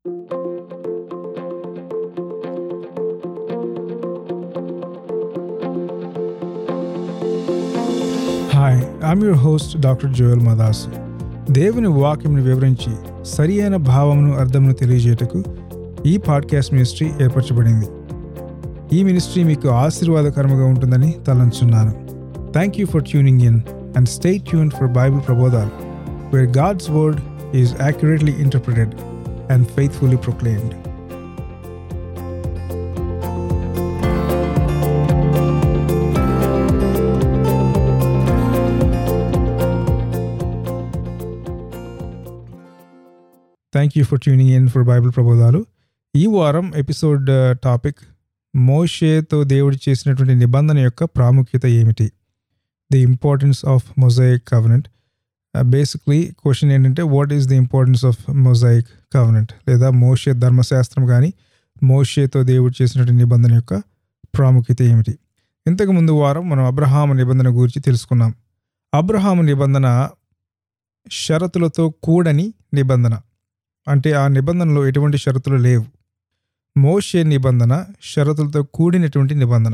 Hi I'm your host doctor Joel Madas దేవుని వాక్యంను వివరించి సరి అయిన భావమును అర్థమును తెలియజేయటకు ఈ పాడ్కాస్ట్ మినిస్ట్రీ ఏర్పరచబడింది ఈ మినిస్ట్రీ మీకు ఆశీర్వాదకరముగా ఉంటుందని తలంచున్నాను thank you for tuning in and stay tune for Bible ప్రబోధాలు where God's word is accurately interpreted and faithfully proclaimed thank you for tuning in for Bible ప్రబోధాలు ఈ వారం ఎపిసోడ్ టాపిక్ మోషేతో దేవుడు చేసినటువంటి నిబంధన యొక్క ప్రాముఖ్యత ఏమిటి the importance of Mosaic covenant basically question ఏంటంటే what is the importance of Mosaic covenant లేదా మోషే ధర్మశాస్త్రం కానీ మోషేతో దేవుడు చేసినటువంటి నిబంధన యొక్క ప్రాముఖ్యత ఏమిటి ఇంతకు ముందు వారం మనం అబ్రహాము నిబంధన గురించి తెలుసుకున్నాం అబ్రహాము నిబంధన షరతులతో కూడని నిబంధన అంటే ఆ నిబంధనలో ఎటువంటి షరతులు లేవు మోషే నిబంధన షరతులతో కూడినటువంటి నిబంధన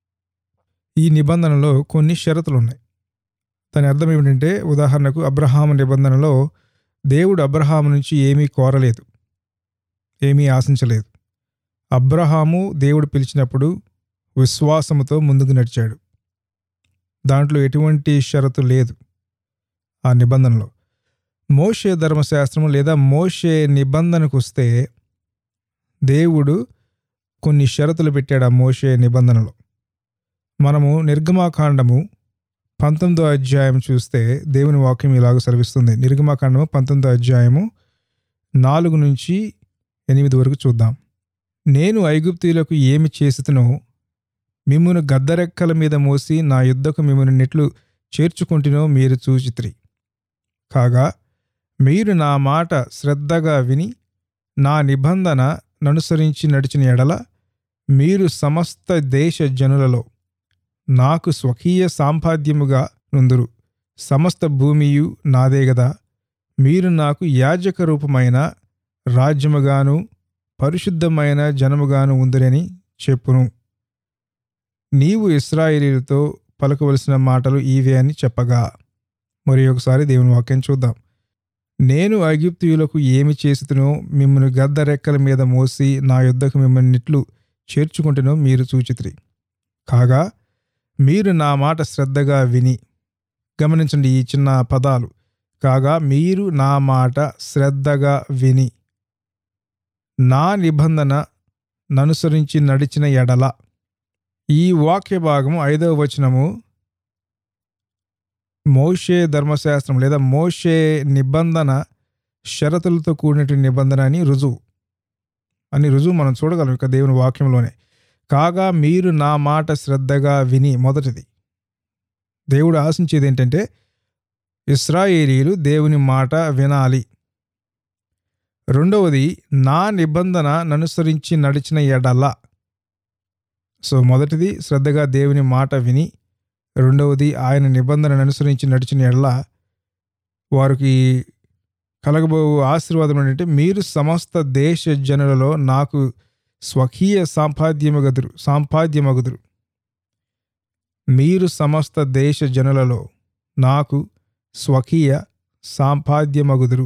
ఈ నిబంధనలో కొన్ని షరతులు ఉన్నాయి దాని అర్థం ఏమిటంటే ఉదాహరణకు అబ్రహాము నిబంధనలో దేవుడు అబ్రహాము నుంచి ఏమీ కోరలేదు ఏమీ ఆశించలేదు అబ్రహాము దేవుడు పిలిచినప్పుడు విశ్వాసముతో ముందుకు నడిచాడు దాంట్లో ఎటువంటి షరతు లేదు ఆ నిబంధనలో మోషే ధర్మశాస్త్రం లేదా మోషే నిబంధనకు వస్తే దేవుడు కొన్ని షరతులు పెట్టాడు ఆ మోషే నిబంధనలో మనము నిర్గమాకాండము పంతొమ్మిదో అధ్యాయం చూస్తే దేవుని వాక్యం ఇలాగ సెలవిస్తుంది నిర్గమాకాండము పంతొమ్మిదో అధ్యాయము నాలుగు నుంచి ఎనిమిది వరకు చూద్దాం నేను ఐగుప్తీయులకు ఏమి చేస్తునో మిమ్మును గద్దరెక్కల మీద మోసి నా యుద్ధకు మిమ్మల్ని నెట్లు చేర్చుకుంటునో మీరు చూచిత్రి కాగా మీరు నా మాట శ్రద్ధగా విని నా నిబంధన ననుసరించి నడిచిన ఎడల మీరు సమస్త దేశ జనులలో నాకు స్వకీయ సాంపాద్యముగా నుందురు సమస్త భూమియు నాదే గదా మీరు నాకు యాజక రూపమైన రాజ్యముగాను పరిశుద్ధమైన జనముగాను ఉందిరని చెప్పును నీవు ఇస్రాయేలీలతో పలకవలసిన మాటలు ఇవే అని చెప్పగా మరి ఒకసారి దేవుని వాక్యం చూద్దాం నేను ఐగుప్తియులకు ఏమి చేస్తునో మిమ్మల్ని గద్ద రెక్కల మీద మోసి నా యుద్ధకు మిమ్మల్ని నిట్లు చేర్చుకుంటునో మీరు సూచిత్రి కాగా మీరు నా మాట శ్రద్ధగా విని గమనించండి ఈ చిన్న పదాలు కాగా మీరు నా మాట శ్రద్ధగా విని నా నిబంధన ననుసరించి నడిచిన ఎడల ఈ వాక్య భాగము ఐదవ వచనము మోషే ధర్మశాస్త్రం లేదా మోషే నిబంధన షరతులతో కూడినటువంటి నిబంధన అని రుజువు అని రుజువు మనం చూడగలం ఇక దేవుని వాక్యంలోనే కాగా మీరు నా మాట శ్రద్ధగా విని మొదటిది దేవుడు ఆశించేది ఏంటంటే ఇస్రాయేలీలు దేవుని మాట వినాలి రెండవది నా నిబంధన ననుసరించి నడిచిన ఎడల సో మొదటిది శ్రద్ధగా దేవుని మాట విని రెండవది ఆయన నిబంధనను అనుసరించి నడిచిన ఎడల వారికి కలగబో ఆశీర్వాదం ఏంటంటే మీరు సమస్త దేశ జనులలో నాకు స్వకీయ సాంపాద్యమగదురు సాంపాద్యమగుదురు మీరు సమస్త దేశ జనులలో నాకు స్వకీయ సాంపాద్యమగుదురు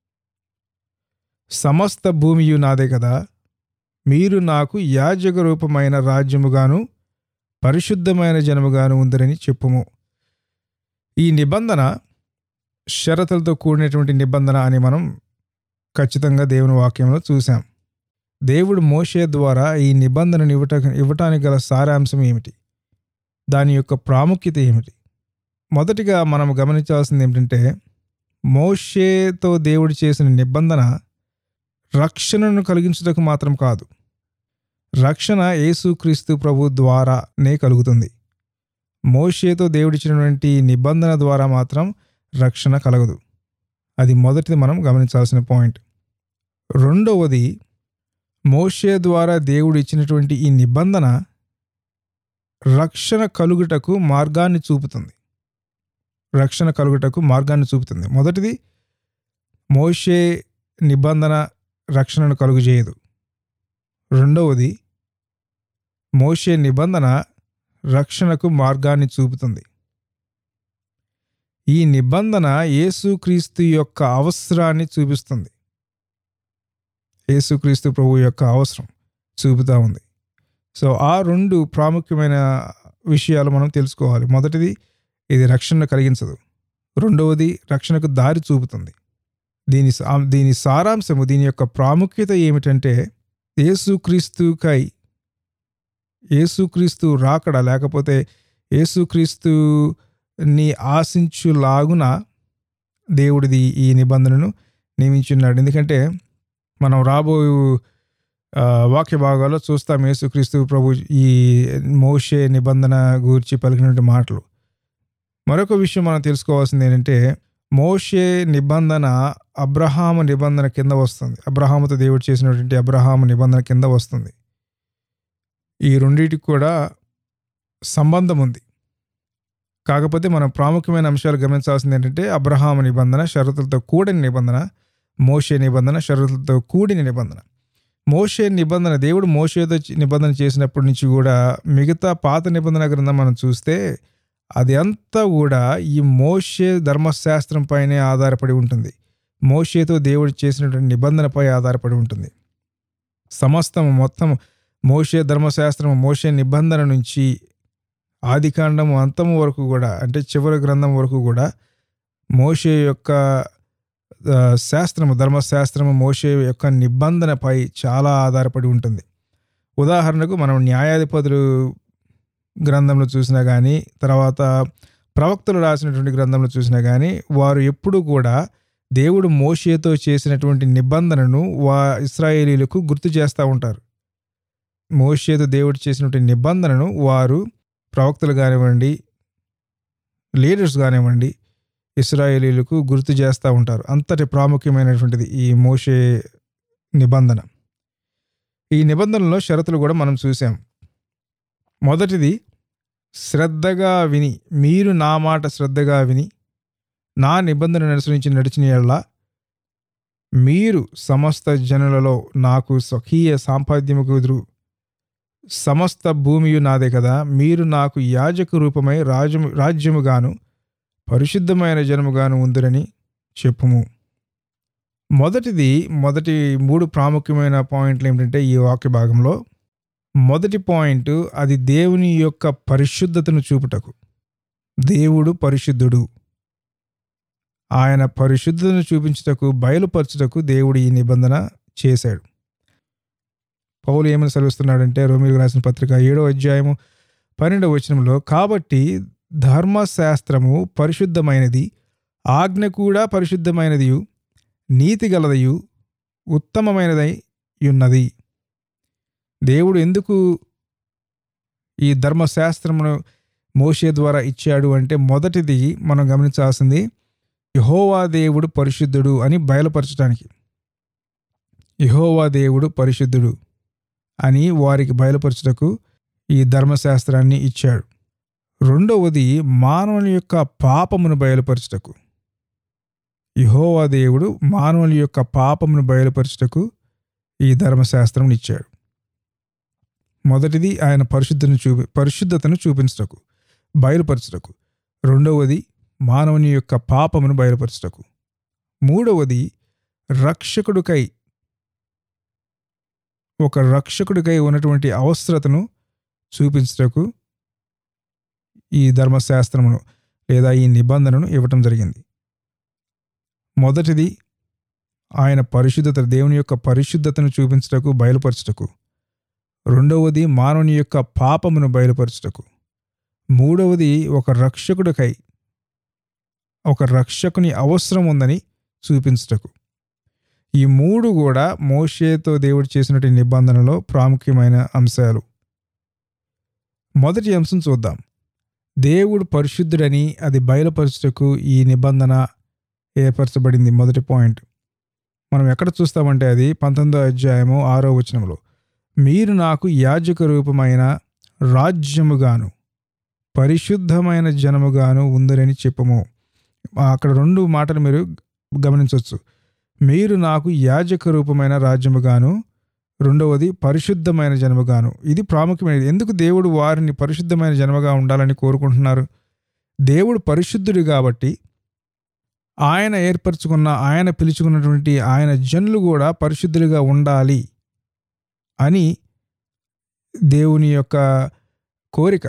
సమస్త భూమియు నాదే కదా మీరు నాకు యాజక రూపమైన రాజ్యముగాను పరిశుద్ధమైన జనముగాను ఉందరని చెప్పుము ఈ నిబంధన షరతులతో కూడినటువంటి నిబంధన అని మనం ఖచ్చితంగా దేవుని వాక్యంలో చూసాం దేవుడు మోషే ద్వారా ఈ నిబంధనను ఇవ్వట ఇవ్వటానికి గల సారాంశం ఏమిటి దాని యొక్క ప్రాముఖ్యత ఏమిటి మొదటిగా మనం గమనించాల్సింది ఏమిటంటే మోషేతో దేవుడు చేసిన నిబంధన రక్షణను కలిగించుటకు మాత్రం కాదు రక్షణ యేసుక్రీస్తు ప్రభు ద్వారానే కలుగుతుంది మోషేతో దేవుడిచ్చినటువంటి నిబంధన ద్వారా మాత్రం రక్షణ కలగదు అది మొదటిది మనం గమనించాల్సిన పాయింట్ రెండవది మోషే ద్వారా దేవుడు ఇచ్చినటువంటి ఈ నిబంధన రక్షణ కలుగుటకు మార్గాన్ని చూపుతుంది రక్షణ కలుగుటకు మార్గాన్ని చూపుతుంది మొదటిది మోషే నిబంధన రక్షణను కలుగజేయదు రెండవది మోషే నిబంధన రక్షణకు మార్గాన్ని చూపుతుంది ఈ నిబంధన యేసుక్రీస్తు యొక్క అవసరాన్ని చూపిస్తుంది యేసుక్రీస్తు ప్రభు యొక్క అవసరం చూపుతా ఉంది సో ఆ రెండు ప్రాముఖ్యమైన విషయాలు మనం తెలుసుకోవాలి మొదటిది ఇది రక్షణ కలిగించదు రెండవది రక్షణకు దారి చూపుతుంది దీని సా- దీని సారాంశము దీని యొక్క ప్రాముఖ్యత ఏమిటంటే యేసుక్రీస్తుకై యేసుక్రీస్తు రాకడ లేకపోతే యేసుక్రీస్తుని ఆశించులాగున దేవుడిది ఈ నిబంధనను నియమించున్నాడు ఎందుకంటే మనం రాబో ఆ, వాక్య భాగాల్లో చూస్తాం యేసుక్రీస్తు ప్రభు ఈ మోషే నిబంధన గురించి పలికినటువంటి మాటలు మరొక విషయం మనం తెలుసుకోవాల్సింది ఏంటంటే మోషే నిబంధన అబ్రహాము నిబంధన కింద వస్తుంది అబ్రహాముతో దేవుడు చేసినటువంటి అబ్రహాము నిబంధన కింద వస్తుంది ఈ రెండింటికి కూడా సంబంధం ఉంది కాకపోతే మనం ప్రాముఖ్యమైన అంశాలు గమనించాల్సింది ఏంటంటే అబ్రహాము నిబంధన షరతులతో కూడిన నిబంధన మోషే నిబంధన షరతులతో కూడిన నిబంధన మోషే నిబంధన దేవుడు మోషేతో చి- నిబంధన చేసినప్పటి నుంచి కూడా మిగతా పాత నిబంధన గ్రంథం మనం చూస్తే అది అంతా కూడా ఈ మోషే ధర్మశాస్త్రం పైనే ఆధారపడి ఉంటుంది మోషేతో దేవుడు చేసినటువంటి నిబంధనపై ఆధారపడి ఉంటుంది సమస్తం మొత్తం మోషే ధర్మశాస్త్రం మోషే నిబంధన నుంచి ఆదికాండము అంతము వరకు కూడా అంటే చివరి గ్రంథం వరకు కూడా మోషే యొక్క ఆ, శాస్త్రము ధర్మశాస్త్రము మోషే యొక్క నిబంధనపై చాలా ఆధారపడి ఉంటుంది ఉదాహరణకు మనం న్యాయాధిపతులు గ్రంథంలో చూసినా కానీ తర్వాత ప్రవక్తలు రాసినటువంటి గ్రంథంలో చూసినా కానీ వారు ఎప్పుడు కూడా దేవుడు మోషేతో చేసినటువంటి నిబంధనను వా ఇస్రాయేలీలకు గుర్తు చేస్తూ ఉంటారు మోషేతో దేవుడు చేసినటువంటి నిబంధనను వారు ప్రవక్తలు కానివ్వండి లీడర్స్ కానివ్వండి ఇస్రాయేలీలకు గుర్తు చేస్తూ ఉంటారు అంతటి ప్రాముఖ్యమైనటువంటిది ఈ మోషే నిబంధన ఈ నిబంధనలో షరతులు కూడా మనం చూసాం మొదటిది శ్రద్ధగా విని మీరు నా మాట శ్రద్ధగా విని నా నిబంధన అనుసరించి నడిచిన ఎడల మీరు సమస్త జనులలో నాకు స్వకీయ సాంపాద్యముకు ఎదురు సమస్త భూమియు నాదే కదా మీరు నాకు యాజక రూపమై రాజ్యము రాజ్యముగాను పరిశుద్ధమైన జనముగాను ఉందిరని చెప్పుము మొదటిది మొదటి మూడు ప్రాముఖ్యమైన పాయింట్లు ఏమిటంటే ఈ వాక్య భాగంలో మొదటి పాయింట్ అది దేవుని యొక్క పరిశుద్ధతను చూపుటకు దేవుడు పరిశుద్ధుడు ఆయన పరిశుద్ధతను చూపించుటకు బయలుపరచుటకు దేవుడు ఈ నిబంధన చేశాడు పౌలు ఏమని సెలవిస్తున్నాడంటే రోమిలకు రాసిన పత్రిక ఏడో అధ్యాయము పన్నెండవ వచనంలో కాబట్టి ధర్మశాస్త్రము పరిశుద్ధమైనది ఆజ్ఞ కూడా పరిశుద్ధమైనది నీతి గలదయు ఉత్తమమైనదై ఉన్నది దేవుడు ఎందుకు ఈ ధర్మశాస్త్రమును మోషే ద్వారా ఇచ్చాడు అంటే మొదటిది మనం గమనించాల్సింది యహోవా దేవుడు పరిశుద్ధుడు అని బయలుపరచడానికి యహోవా దేవుడు పరిశుద్ధుడు అని వారికి బయలుపరచుటకు ఈ ధర్మశాస్త్రాన్ని ఇచ్చాడు రెండవది మానవుని యొక్క పాపమును బయలుపరచుటకు యహోవా దేవుడు మానవుని యొక్క పాపమును బయలుపరచుటకు ఈ ధర్మశాస్త్రం ఇచ్చాడు మొదటిది ఆయన పరిశుద్ధను చూపి పరిశుద్ధతను చూపించుటకు బయలుపరచుటకు రెండవది మానవుని యొక్క పాపమును బయలుపరచుటకు మూడవది రక్షకుడికై ఒక రక్షకుడికై ఉన్నటువంటి అవసరతను చూపించుటకు ఈ ధర్మశాస్త్రమును లేదా ఈ నిబంధనను ఇవ్వటం జరిగింది మొదటిది ఆయన పరిశుద్ధత దేవుని యొక్క పరిశుద్ధతను చూపించుటకు బయలుపరచుటకు రెండవది మానవుని యొక్క పాపమును బయలుపరచుటకు మూడవది ఒక రక్షకుడికై ఒక రక్షకుని అవసరం ఉందని చూపించుటకు ఈ మూడు కూడా మోషేతో దేవుడు చేసినటువంటి నిబంధనలో ప్రాముఖ్యమైన అంశాలు మొదటి అంశం చూద్దాం దేవుడు పరిశుద్ధుడని అది బయలుపరచుటకు ఈ నిబంధన ఏర్పరచబడింది మొదటి పాయింట్ మనం ఎక్కడ చూస్తామంటే అది పంతొమ్మిదో అధ్యాయము ఆరో వచనంలో మీరు నాకు యాజక రూపమైన రాజ్యముగాను పరిశుద్ధమైన జనముగాను ఉందరని చెప్పుము అక్కడ రెండు మాటలు మీరు గమనించవచ్చు మీరు నాకు యాజక రూపమైన రాజ్యముగాను రెండవది పరిశుద్ధమైన జన్మగాను ఇది ప్రాముఖ్యమైనది ఎందుకు దేవుడు వారిని పరిశుద్ధమైన జన్మగా ఉండాలని కోరుకుంటున్నారు దేవుడు పరిశుద్ధుడు కాబట్టి ఆయన ఏర్పరచుకున్న ఆయన పిలుచుకున్నటువంటి ఆయన జనులు కూడా పరిశుద్ధులుగా ఉండాలి అని దేవుని యొక్క కోరిక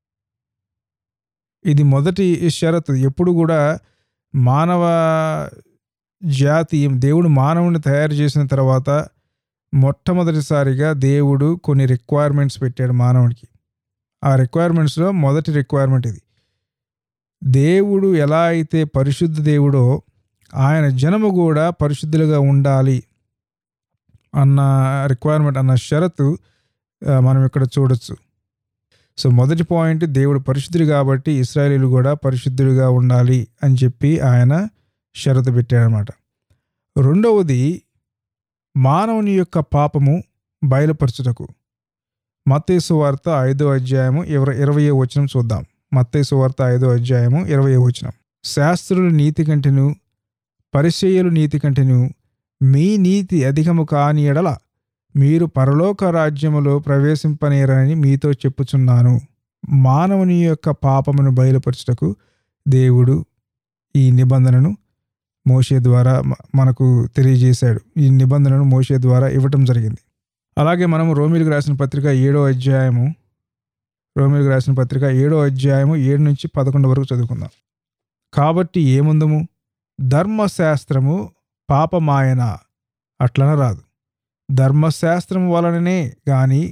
ఇది మొదటి షరతు ఎప్పుడు కూడా మానవ జాతి దేవుడు మానవుని తయారు చేసిన తర్వాత మొట్టమొదటిసారిగా దేవుడు కొన్ని రిక్వైర్మెంట్స్ పెట్టాడు మానవుడికి ఆ రిక్వైర్మెంట్స్లో మొదటి రిక్వైర్మెంట్ ఇది దేవుడు ఎలా అయితే పరిశుద్ధ దేవుడో ఆయన జనము కూడా పరిశుద్ధులుగా ఉండాలి అన్న రిక్వైర్మెంట్ అన్న షరతు ఆ, మనం ఇక్కడ చూడొచ్చు సో మొదటి పాయింట్ దేవుడు పరిశుద్ధుడు కాబట్టి ఇస్రాయేలీలు కూడా పరిశుద్ధులుగా ఉండాలి అని చెప్పి ఆయన షరతు పెట్టాడనమాట రెండవది మానవుని యొక్క పాపము బయలుపరచుటకు మత్తేసు వార్త ఐదో అధ్యాయము ఇరవై ఇరవయో వచనం చూద్దాం మత్తేసు వార్త ఐదో అధ్యాయము ఇరవయో వచనం శాస్త్రులు నీతి కంటెను పరిచయులు నీతి కంటెను మీ నీతి అధికము కాని ఎడల మీరు పరలోక రాజ్యములో ప్రవేశింపనేరని మీతో చెప్పుచున్నాను మానవుని యొక్క పాపమును బయలుపరచుటకు దేవుడు ఈ నిబంధనను మోషే ద్వారా మ- మనకు తెలియజేశాడు ఈ నిబంధనను మోషే ద్వారా ఇవ్వటం జరిగింది అలాగే మనము రోమిలకు రాసిన పత్రిక ఏడో అధ్యాయము రోమిలకు రాసిన పత్రిక ఏడో అధ్యాయము ఏడు నుంచి పదకొండు వరకు చదువుకుందాం కాబట్టి ఏముందము ధర్మశాస్త్రము పాపమాయన అట్లన రాదు ధర్మశాస్త్రం వలననే గాని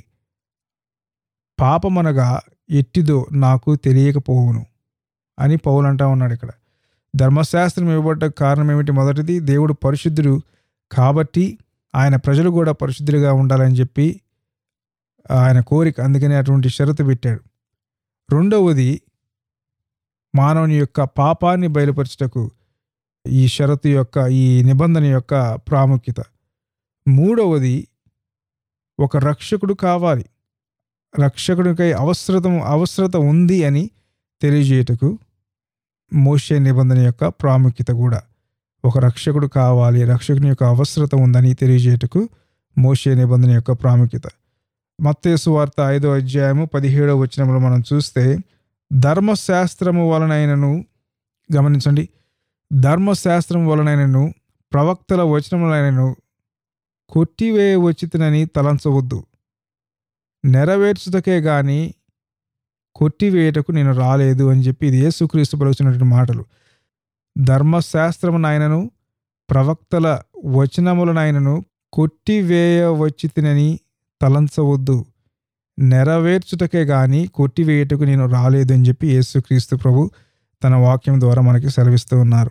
పాపమనగా ఎట్టిదో నాకు తెలియకపోవును అని పౌలు అంటా ఉన్నాడు ఇక్కడ ధర్మశాస్త్రం ఇవ్వబడ్డ కారణం ఏమిటి మొదటిది దేవుడు పరిశుద్ధుడు కాబట్టి ఆయన ప్రజలు కూడా పరిశుద్ధులుగా ఉండాలని చెప్పి ఆయన కోరిక అందుకని అటువంటి షరతు పెట్టాడు రెండవది మానవుని యొక్క పాపాన్ని బయలుపరచుటకు ఈ షరతు యొక్క ఈ నిబంధన యొక్క ప్రాముఖ్యత మూడవది ఒక రక్షకుడు కావాలి రక్షకుడికై అవసరత అవసరత ఉంది అని తెలియజేయటకు మోషే నిబంధన యొక్క ప్రాముఖ్యత కూడా ఒక రక్షకుడు కావాలి రక్షకుని యొక్క అవసరత ఉందని తెలియజేయటకు మోషే నిబంధన యొక్క ప్రాముఖ్యత మత్తేసు వార్త ఐదో అధ్యాయము పదిహేడవ వచనంలో మనం చూస్తే ధర్మశాస్త్రము వలనైనను గమనించండి ధర్మశాస్త్రం వలనైనను ప్రవక్తల వచనములైనను కొట్టివేయవచ్చితనని తలంచవద్దు నెరవేర్చుటకే గాని కొట్టివేయటకు నేను రాలేదు అని చెప్పి ఇది యేసుక్రీస్తు పలుకుతున్నటువంటి మాటలు ధర్మశాస్త్రమునైనను ప్రవక్తల వచనములనైనను కొట్టివేయవచ్చితినని తలంచవద్దు నెరవేర్చుటకే గాని కొట్టివేయటకు నేను రాలేదు అని చెప్పి యేసుక్రీస్తు ప్రభు తన వాక్యం ద్వారా మనకి సెలవిస్తూ ఉన్నారు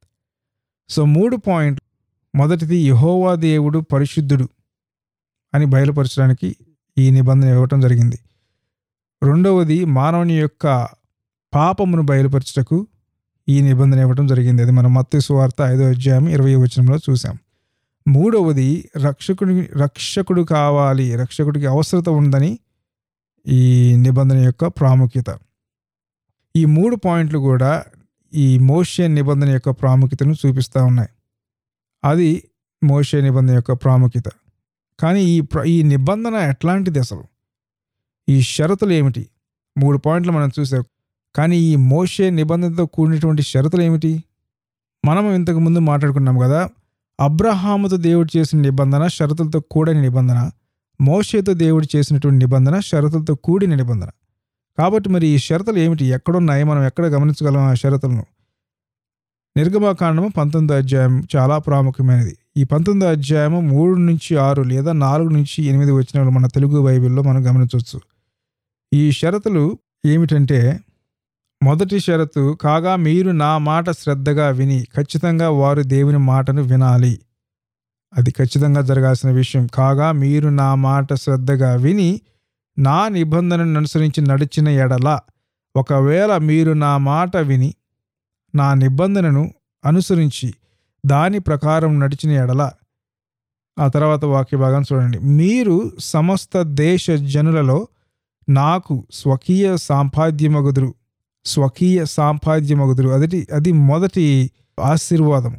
సో మూడు పాయింట్ మొదటిది యహోవా దేవుడు పరిశుద్ధుడు అని బయలుపరచడానికి ఈ నిబంధన ఇవ్వటం జరిగింది రెండవది మానవుని యొక్క పాపమును బయలుపరచుటకు ఈ నిబంధన ఇవ్వటం జరిగింది అది మనం మత్తయి సువార్త ఐదో అధ్యాయం ఇరవై వచనంలో చూసాం మూడవది రక్షకుడి రక్షకుడు కావాలి రక్షకుడికి అవసరత ఉందని ఈ నిబంధన యొక్క ప్రాముఖ్యత ఈ మూడు పాయింట్లు కూడా ఈ మోషే నిబంధన యొక్క ప్రాముఖ్యతను చూపిస్తూ ఉన్నాయి అది మోషే నిబంధన యొక్క ప్రాముఖ్యత కానీ ఈ ప్ర ఈ నిబంధన ఎట్లాంటిది అసలు ఈ షరతులు ఏమిటి మూడు పాయింట్లు మనం చూసాం కానీ ఈ మోషే నిబంధనతో కూడినటువంటి షరతులు ఏమిటి మనం ఇంతకు ముందు మాట్లాడుకున్నాం కదా అబ్రహాముతో దేవుడు చేసిన నిబంధన షరతులతో కూడని నిబంధన మోషేతో దేవుడు చేసినటువంటి నిబంధన షరతులతో కూడిన నిబంధన కాబట్టి మరి ఈ షరతులు ఏమిటి ఎక్కడున్నాయి మనం ఎక్కడ గమనించగలం ఆ షరతులను నిర్గమాకాండము పంతొమ్మిదో అధ్యాయం చాలా ప్రాముఖ్యమైనది ఈ పంతొమ్మిదో అధ్యాయము మూడు నుంచి ఆరు లేదా నాలుగు నుంచి ఎనిమిది వచ్చిన మన తెలుగు బైబిల్లో మనం గమనించవచ్చు ఈ షరతులు ఏమిటంటే మొదటి షరతు కాగా మీరు నా మాట శ్రద్ధగా విని ఖచ్చితంగా వారు దేవుని మాటను వినాలి అది ఖచ్చితంగా జరగాల్సిన విషయం కాగా మీరు నా మాట శ్రద్ధగా విని నా నిబంధనను అనుసరించి నడిచిన ఎడల ఒకవేళ మీరు నా మాట విని నా నిబంధనను అనుసరించి దాని ప్రకారం నడిచిన ఎడల ఆ తర్వాత వాక్య భాగం చూడండి మీరు సమస్త దేశ జనులలో నాకు స్వకీయ సాంపాద్యమగుదురు స్వకీయ సాంపాద్యమగుదురు అది అది మొదటి ఆశీర్వాదం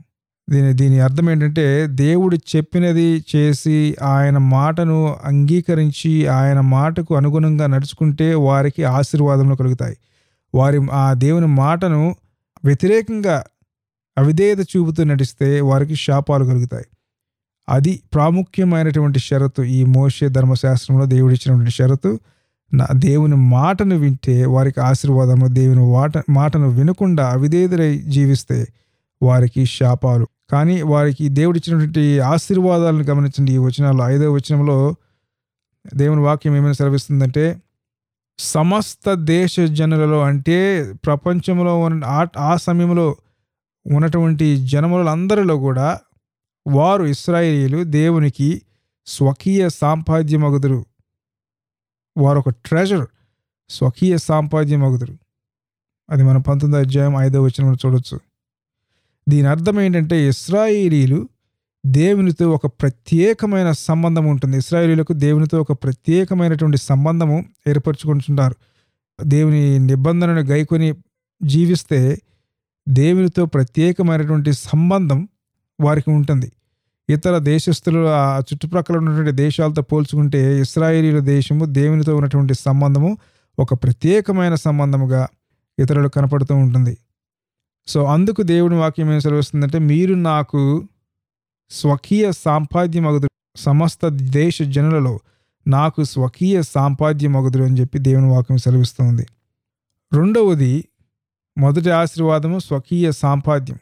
దీని దీని అర్థం ఏంటంటే దేవుడు చెప్పినది చేసి ఆయన మాటను అంగీకరించి ఆయన మాటకు అనుగుణంగా నడుచుకుంటే వారికి ఆశీర్వాదములు కలుగుతాయి వారి ఆ దేవుని మాటను వ్యతిరేకంగా అవిధేయత చూపుతూ నడిస్తే వారికి శాపాలు కలుగుతాయి అది ప్రాముఖ్యమైనటువంటి షరతు ఈ మోషే ధర్మశాస్త్రంలో దేవుడు ఇచ్చినటువంటి షరతు నా దేవుని మాటను వింటే వారికి ఆశీర్వాదము దేవుని వాట మాటను వినకుండా అవిధేయులై జీవిస్తే వారికి శాపాలు కానీ వారికి దేవుడు ఇచ్చినటువంటి ఆశీర్వాదాలను గమనించండి ఈ వచనాల్లో ఐదవ వచనంలో దేవుని వాక్యం ఏమైనా సెలవిస్తుందంటే సమస్త దేశ జనులలో అంటే ప్రపంచంలో ఉన్న ఆ- ఆ సమయంలో ఉన్నటువంటి జనములందరిలో కూడా వారు ఇస్రాయేలీలు దేవునికి స్వకీయ సాంపాద్యమగుదురు వారు ఒక ట్రెజర్ స్వకీయ సాంపాద్యమగుదురు అది మనం పంతొమ్మిదో అధ్యాయం ఐదో వచనంలో చూడొచ్చు దీని అర్థం ఏంటంటే ఇస్రాయేలీలు దేవునితో ఒక ప్రత్యేకమైన సంబంధం ఉంటుంది ఇస్రాయేలీలకు దేవునితో ఒక ప్రత్యేకమైనటువంటి సంబంధము ఏర్పరచుకుంటుంటారు దేవుని నిబంధనను గైకొని జీవిస్తే దేవునితో ప్రత్యేకమైనటువంటి సంబంధం వారికి ఉంటుంది ఇతర దేశస్తులు ఆ చుట్టుప్రక్కల ఉన్నటువంటి దేశాలతో పోల్చుకుంటే ఇస్రాయేలీల దేశము దేవునితో ఉన్నటువంటి సంబంధము ఒక ప్రత్యేకమైన సంబంధముగా ఇతరులకు కనపడుతూ ఉంటుంది సో అందుకు దేవుని వాక్యం ఏం సెలవుస్తుందంటే మీరు నాకు స్వకీయ సాంపాద్యమగుదు సమస్త దేశ జనులలో నాకు స్వకీయ సాంపాద్యమగుదురు అని చెప్పి దేవుని వాక్యం సెలవిస్తుంది రెండవది మొదటి ఆశీర్వాదము స్వకీయ సాంపాద్యం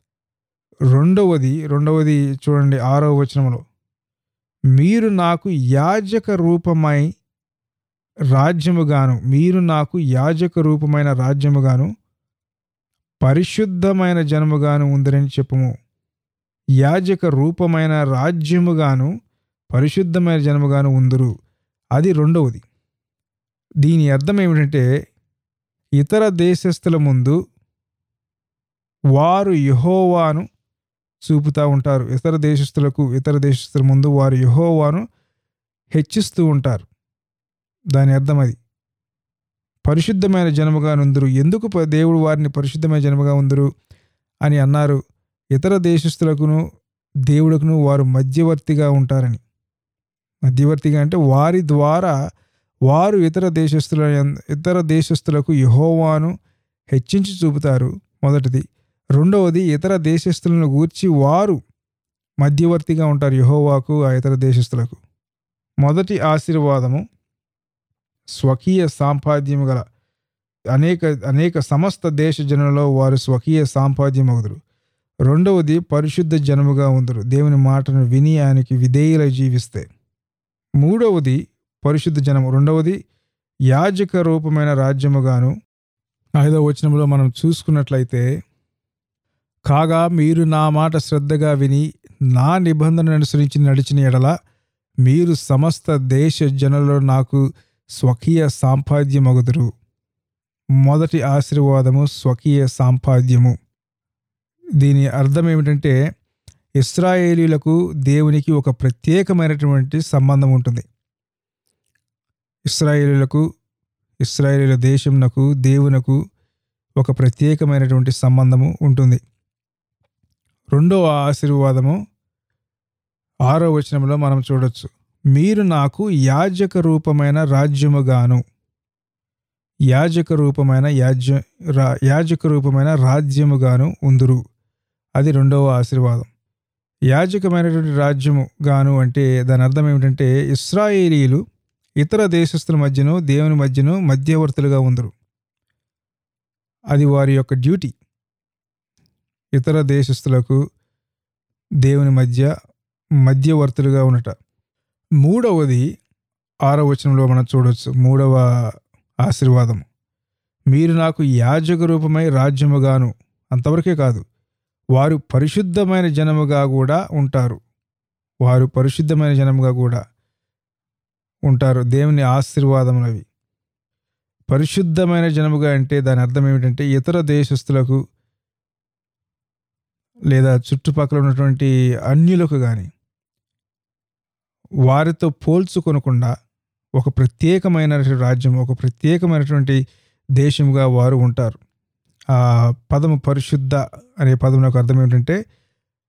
రెండవది రెండవది చూడండి ఆరవ వచనంలో మీరు నాకు యాజక రూపమై రాజ్యముగాను మీరు నాకు యాజక రూపమైన రాజ్యముగాను పరిశుద్ధమైన జనముగాను ఉందరని చెప్పుము యాజక రూపమైన రాజ్యముగాను పరిశుద్ధమైన జనముగాను ఉందురు అది రెండవది దీని అర్థం ఏమిటంటే ఇతర దేశస్థుల ముందు వారు యహోవాను చూపుతూ ఉంటారు ఇతర దేశస్థులకు ఇతర దేశస్థుల ముందు వారు యహోవాను హెచ్చిస్తూ ఉంటారు దాని అర్థం అది పరిశుద్ధమైన జనముగా నుందురు ఎందుకు ప- దేవుడు వారిని పరిశుద్ధమైన జనముగా ఉందరు అని అన్నారు ఇతర దేశస్థులకును దేవుడుకును వారు మధ్యవర్తిగా ఉంటారని మధ్యవర్తిగా అంటే వారి ద్వారా వారు ఇతర దేశస్థుల ఇతర దేశస్థులకు యహోవాను హెచ్చించి చూపుతారు మొదటిది రెండవది ఇతర దేశస్థులను గూర్చి వారు మధ్యవర్తిగా ఉంటారు యహోవాకు ఆ ఇతర దేశస్థులకు మొదటి ఆశీర్వాదము స్వకీయ సాంపాద్యము గల అనేక అనేక సమస్త దేశ జనులలో వారు స్వకీయ సాంపాద్యమగుదురు రెండవది పరిశుద్ధ జనముగా ఉందరు దేవుని మాటను విని ఆయనకి విధేయులై జీవిస్తే మూడవది పరిశుద్ధ జనము రెండవది యాజక రూపమైన రాజ్యముగాను ఐదవ వచనంలో మనం చూసుకున్నట్లయితే కాగా మీరు నా మాట శ్రద్ధగా విని నా నిబంధనను అనుసరించి నడిచిన ఎడల మీరు సమస్త దేశ జనులలో నాకు స్వకీయ సాంపాద్యమగుదురు మొదటి ఆశీర్వాదము స్వకీయ సాంపాద్యము దీని అర్థం ఏమిటంటే ఇస్రాయేలీలకు దేవునికి ఒక ప్రత్యేకమైనటువంటి సంబంధం ఉంటుంది ఇస్రాయేలీలకు ఇస్రాయేలీల దేశంనకు దేవునకు ఒక ప్రత్యేకమైనటువంటి సంబంధము ఉంటుంది రెండవ ఆశీర్వాదము ఆరో వచనంలో మనం చూడొచ్చు మీరు నాకు యాజక రూపమైన రాజ్యముగాను యాజక రూపమైన యాజ్య రా- యాజక రూపమైన రాజ్యముగాను ఉందురు అది రెండవ ఆశీర్వాదం యాజకమైనటువంటి రాజ్యము గాను అంటే దాని అర్థం ఏమిటంటే ఇస్రాయేలీలు ఇతర దేశస్తుల మధ్యను దేవుని మధ్యను మధ్యవర్తులుగా ఉందరు అది వారి యొక్క డ్యూటీ ఇతర దేశస్తులకు దేవుని మధ్య మధ్యవర్తులుగా ఉండట మూడవది ఆరవ వచనంలో మనం చూడవచ్చు మూడవ ఆశీర్వాదం మీరు నాకు యాజక రూపమై రాజ్యముగాను అంతవరకే కాదు వారు పరిశుద్ధమైన జనముగా కూడా ఉంటారు వారు పరిశుద్ధమైన జనముగా కూడా ఉంటారు దేవుని ఆశీర్వాదములవి పరిశుద్ధమైన జనముగా అంటే దాని అర్థం ఏమిటంటే ఇతర దేశస్తులకు లేదా చుట్టుపక్కల ఉన్నటువంటి అన్యులకు కానీ వారితో పోల్చుకొనకుండా ఒక ప్రత్యేకమైన రాజ్యం ఒక ప్రత్యేకమైనటువంటి దేశముగా వారు ఉంటారు ఆ పదము పరిశుద్ధ అనే పదం నాకు అర్థం ఏమిటంటే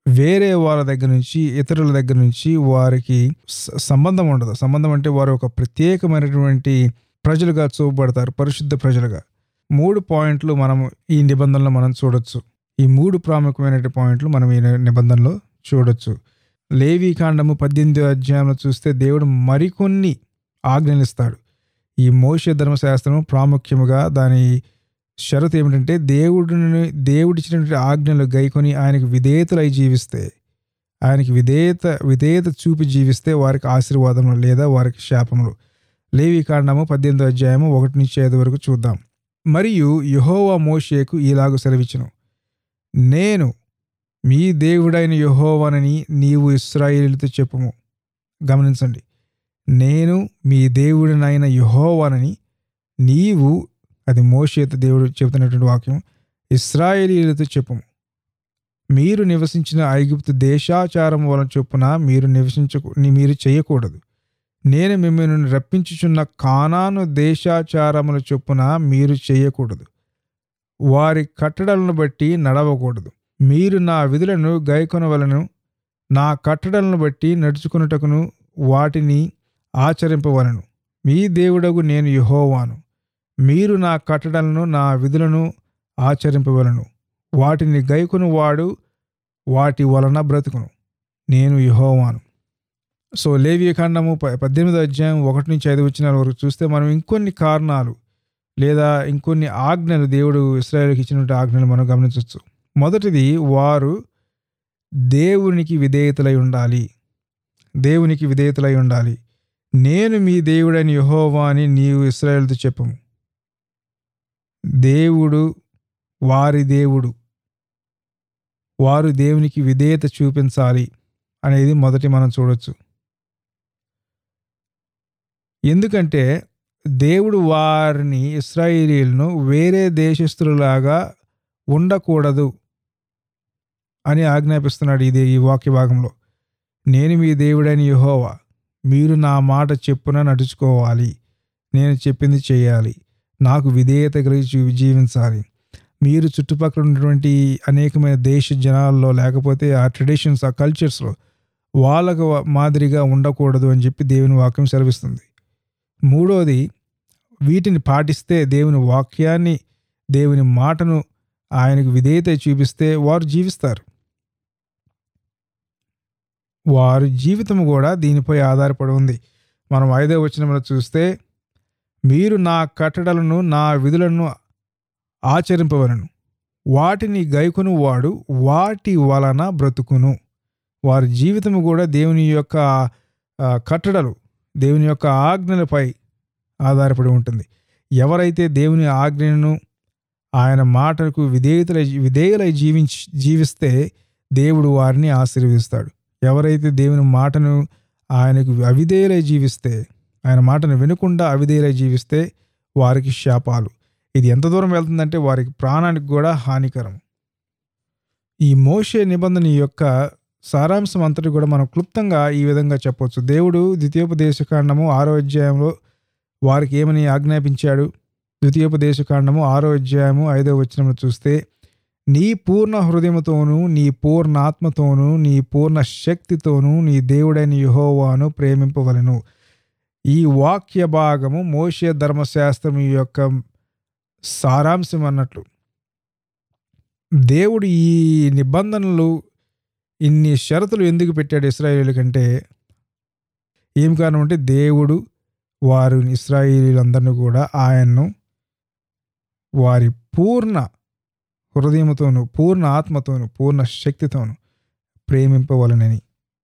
వేరే వాళ్ళ దగ్గర నుంచి ఇతరుల దగ్గర నుంచి వారికి స- సంబంధం ఉండదు సంబంధం అంటే వారు ఒక ప్రత్యేకమైనటువంటి ప్రజలుగా చూపబడతారు పరిశుద్ధ ప్రజలుగా మూడు పాయింట్లు మనం ఈ నిబంధనలో మనం చూడొచ్చు ఈ మూడు ప్రాముఖ్యమైన పాయింట్లు మనం ఈ నిబంధనలో చూడొచ్చు లేవి కాండము పద్దెనిమిది అధ్యాయంలో చూస్తే దేవుడు మరికొన్ని ఆజ్ఞలు ఇస్తాడు ఈ మోష ధర్మశాస్త్రం ప్రాముఖ్యముగా దాని షరతు ఏమిటంటే దేవుడిని దేవుడిచ్చినటువంటి ఆజ్ఞలు గైకొని ఆయనకు విధేయతలై జీవిస్తే ఆయనకి విధేయత విధేయత చూపి జీవిస్తే వారికి ఆశీర్వాదములు లేదా వారికి శాపములు లేవి కాండము పద్దెనిమిదో అధ్యాయము ఒకటి నుంచి ఐదు వరకు చూద్దాం మరియు యహోవా మోషేకు ఇలాగు సెలవిచ్చును నేను మీ దేవుడైన యహోవానని నీవు ఇస్రాయేలుతో చెప్పుము గమనించండి నేను మీ దేవుడినైన యహోవానని నీవు అది మోషేత దేవుడు చెబుతున్నటువంటి వాక్యం ఇస్రాయేలీలతో చెప్పుము మీరు నివసించిన ఐగుప్తు దేశాచారం వలన చొప్పున మీరు నివసించకు మీరు చేయకూడదు నేను మిమ్మల్ని రప్పించుచున్న కానాను దేశాచారముల చొప్పున మీరు చేయకూడదు వారి కట్టడలను బట్టి నడవకూడదు మీరు నా విధులను గైకొనవలను నా కట్టడలను బట్టి నడుచుకున్నటకును వాటిని ఆచరింపవలను మీ దేవుడగు నేను యహోవాను మీరు నా కట్టడలను నా విధులను ఆచరింపవలను వాటిని గైకొను వాడు వాటి వలన బ్రతుకును నేను యహోవాను సో లేవియ ఖండము ప- పద్దెనిమిదో అధ్యాయం ఒకటి నుంచి ఐదు వచ్చిన వరకు చూస్తే మనం ఇంకొన్ని కారణాలు లేదా ఇంకొన్ని ఆజ్ఞలు దేవుడు ఇస్రాయేల్కి ఇచ్చినటువంటి ఆజ్ఞలు మనం గమనించవచ్చు మొదటిది వారు దేవునికి విధేయతలై ఉండాలి దేవునికి విధేయతలై ఉండాలి నేను మీ దేవుడైన యెహోవా అని నీవు ఇస్రాయేల్తో చెప్పము దేవుడు వారి దేవుడు వారు దేవునికి విధేయత చూపించాలి అనేది మొదటి మనం చూడొచ్చు ఎందుకంటే దేవుడు వారిని ఇస్రాయేలీలను వేరే దేశస్తులలాగా ఉండకూడదు అని ఆజ్ఞాపిస్తున్నాడు ఇది ఈ వాక్య భాగంలో నేను మీ దేవుడైన యెహోవా మీరు నా మాట చెప్పున నడుచుకోవాలి నేను చెప్పింది చేయాలి నాకు విధేయత కలిగి జీ- జీవించాలి మీరు చుట్టుపక్కల ఉన్నటువంటి అనేకమైన దేశ జనాల్లో లేకపోతే ఆ ట్రెడిషన్స్ ఆ కల్చర్స్లో వాళ్ళకు మాదిరిగా ఉండకూడదు అని చెప్పి దేవుని వాక్యం సెలవిస్తుంది మూడోది వీటిని పాటిస్తే దేవుని వాక్యాన్ని దేవుని మాటను ఆయనకు విధేయత చూపిస్తే వారు జీవిస్తారు వారి జీవితం కూడా దీనిపై ఆధారపడి ఉంది మనం ఐదో వచనంలో చూస్తే మీరు నా కట్టడలను నా విధులను ఆచరింపవలను వాటిని గైకొను వాడు వాటి వలన బ్రతుకును వారి జీవితం కూడా దేవుని యొక్క ఆ, కట్టడలు దేవుని యొక్క ఆజ్ఞలపై ఆధారపడి ఉంటుంది ఎవరైతే దేవుని ఆజ్ఞను ఆయన మాటలకు విధేయతలై విధేయులై జీవించి జీవిస్తే దేవుడు వారిని ఆశీర్వదిస్తాడు ఎవరైతే దేవుని మాటను ఆయనకు అవిధేయులై జీవిస్తే ఆయన మాటను వినకుండా అవిధేయులై జీవిస్తే వారికి శాపాలు ఇది ఎంత దూరం వెళ్తుందంటే వారికి ప్రాణానికి కూడా హానికరం ఈ మోషే నిబంధన యొక్క సారాంశం అంతటి కూడా మనం క్లుప్తంగా ఈ విధంగా చెప్పొచ్చు దేవుడు ద్వితీయోపదేశకాండము ఆరో అధ్యాయంలో వారికి ఏమని ఆజ్ఞాపించాడు ద్వితీయోపదేశకాండము ఆరో అధ్యాయము ఐదో వచనంలో చూస్తే నీ పూర్ణ హృదయముతోనూ నీ పూర్ణ ఆత్మతోనూ నీ పూర్ణ శక్తితోనూ నీ దేవుడైన యెహోవాను ప్రేమింపవలెను ఈ వాక్య భాగము మోషే ధర్మశాస్త్రం యొక్క సారాంశం అన్నట్లు దేవుడు ఈ నిబంధనలు ఇన్ని షరతులు ఎందుకు పెట్టాడు ఇస్రాయేలీలకంటే ఏం కారణం అంటే దేవుడు వారు ఇస్రాయేలీలందరినీ కూడా ఆయన్ను వారి పూర్ణ హృదయముతోను పూర్ణ ఆత్మతోను పూర్ణ శక్తితోను ప్రేమింపవలనని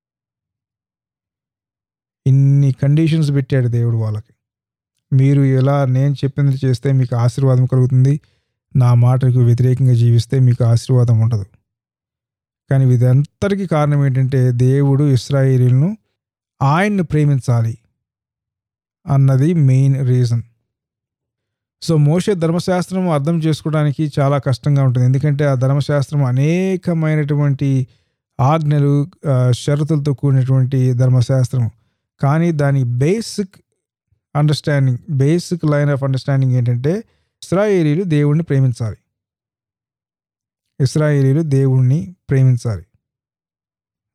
ఇన్ని కండిషన్స్ పెట్టాడు దేవుడు వాళ్ళకి మీరు ఎలా నేను చెప్పింది చేస్తే మీకు ఆశీర్వాదం కలుగుతుంది నా మాటకు వ్యతిరేకంగా జీవిస్తే మీకు ఆశీర్వాదం ఉండదు కానీ ఇదంతటికీ కారణం ఏంటంటే దేవుడు ఇస్రాయేలీలను ఆయన్ను ప్రేమించాలి అన్నది మెయిన్ రీజన్ సో మోషే ధర్మశాస్త్రం అర్థం చేసుకోవడానికి చాలా కష్టంగా ఉంటుంది ఎందుకంటే ఆ ధర్మశాస్త్రం అనేకమైనటువంటి ఆజ్ఞలు ఆ, షరతులతో కూడినటువంటి ధర్మశాస్త్రం కానీ దాని basic understanding basic line of understanding ఏంటంటే ఇస్రాయేలీలు దేవుణ్ణి ప్రేమించాలి ఇస్రాయేలీలు దేవుణ్ణి ప్రేమించాలి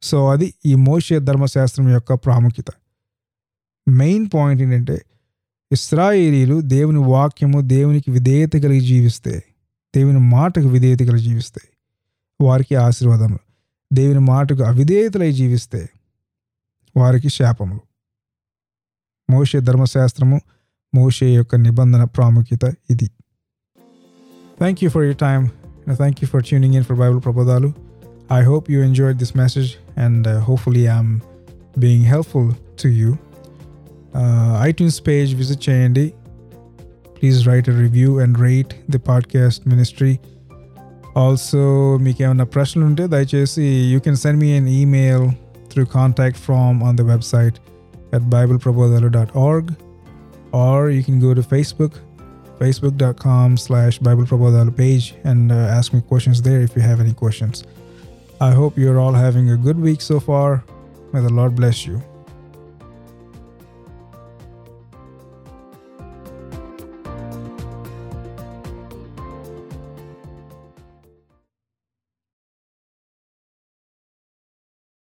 సో అది ఈ మోషే ధర్మశాస్త్రం యొక్క ప్రాముఖ్యత మెయిన్ పాయింట్ ఏంటంటే ఇస్రాయేలీలు దేవుని వాక్యము దేవునికి విధేయత కలిగి జీవిస్తే దేవుని మాటకు విధేయత కలిగి జీవిస్తే వారికి ఆశీర్వాదములు దేవుని మాటకు అవిధేయతలై జీవిస్తే వారికి శాపములు మోషే ధర్మశాస్త్రము మోషే యొక్క నిబంధన ప్రాముఖ్యత ఇది thank you for your time thank you for tuning in for Bible ప్రబోధాలు I hope you enjoyed this message and uh, hopefully I'm being helpful to you. Uh, iTunes page, visit చేయండి Please write a review and rate the podcast ministry. Also, మీకు ఏమైనా ప్రశ్నలు ఉంటే దయచేసి you can send me an email through contact form on the website at bibleprabodhalu.org or you can go to Facebook facebook.com slash bibleprabodhalu page and uh, ask me questions there if you have any questions. I hope you're all having a good week so far. May the Lord bless you.